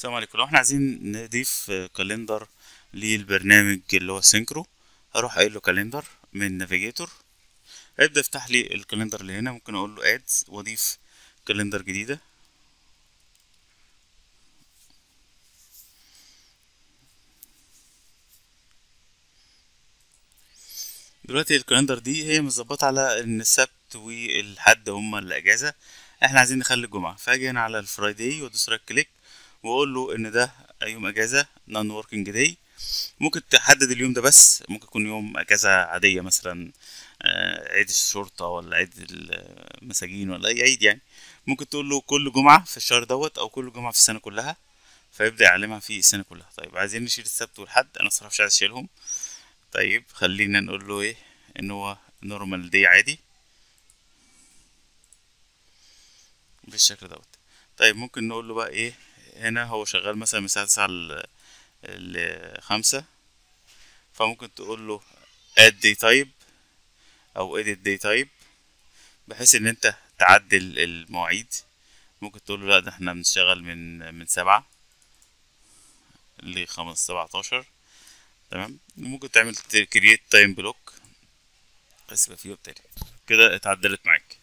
السلام عليكم لو احنا عايزين نضيف كالندر للبرنامج اللي هو سينكرو هروح قايل له كالندر من نافيجيتور هيبدأ يفتح لي الكالندر اللي هنا ممكن اقول له اد واضيف كالندر جديدة دلوقتي الكالندر دي هي مظبطة على ان السبت والحد هما الاجازة احنا عايزين نخلي الجمعة فاجي هنا على الفرايداي وادوس رايت كليك واقول له ان ده يوم اجازة نون وركينج داي ممكن تحدد اليوم ده بس ممكن يكون يوم اجازة عادية مثلا آه، عيد الشرطة ولا عيد المساجين ولا اي عيد يعني ممكن تقول له كل جمعة في الشهر دوت او كل جمعة في السنة كلها فيبدأ يعلمها في السنة كلها طيب عايزين نشيل السبت والحد انا الصراحة مش عايز اشيلهم طيب خلينا نقول له ايه ان هو نورمال دي عادي بالشكل دوت طيب ممكن نقول له بقى ايه هنا هو شغال مثلا من الساعة تسعة ل- لخمسة فممكن تقول له add day type او edit day type بحيث ان انت تعدل المواعيد ممكن تقول له لا ده احنا بنشتغل من من سبعة لخمس سبعتاشر تمام ممكن تعمل create time block بس يبقى فيه وبتاعي كده اتعدلت معاك